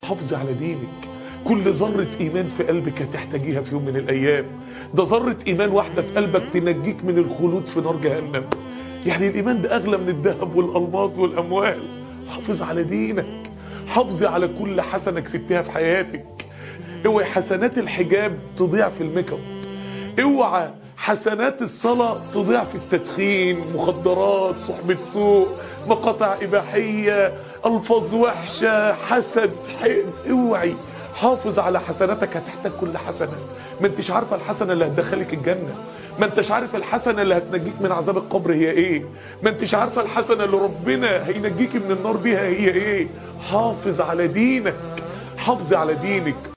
حافظي على دينك كل ذرة ايمان في قلبك هتحتاجيها في يوم من الايام ده ذرة ايمان واحدة في قلبك تنجيك من الخلود في نار جهنم يعني الايمان ده اغلى من الذهب والالماس والاموال حافظ على دينك حافظي على كل حسنة كسبتها في حياتك اوعي حسنات الحجاب تضيع في الميك اب اوعى حسنات الصلاة تضيع في التدخين مخدرات صحبة سوء مقاطع إباحية ألفاظ وحشة حسد حقد اوعي حافظ على حسناتك هتحتاج كل حسنة ما انتش عارفة الحسنة اللي هتدخلك الجنة ما انتش عارف الحسنة اللي هتنجيك من عذاب القبر هي ايه ما انتش عارفة الحسنة اللي ربنا هينجيك من النار بيها هي ايه حافظ على دينك حافظ على دينك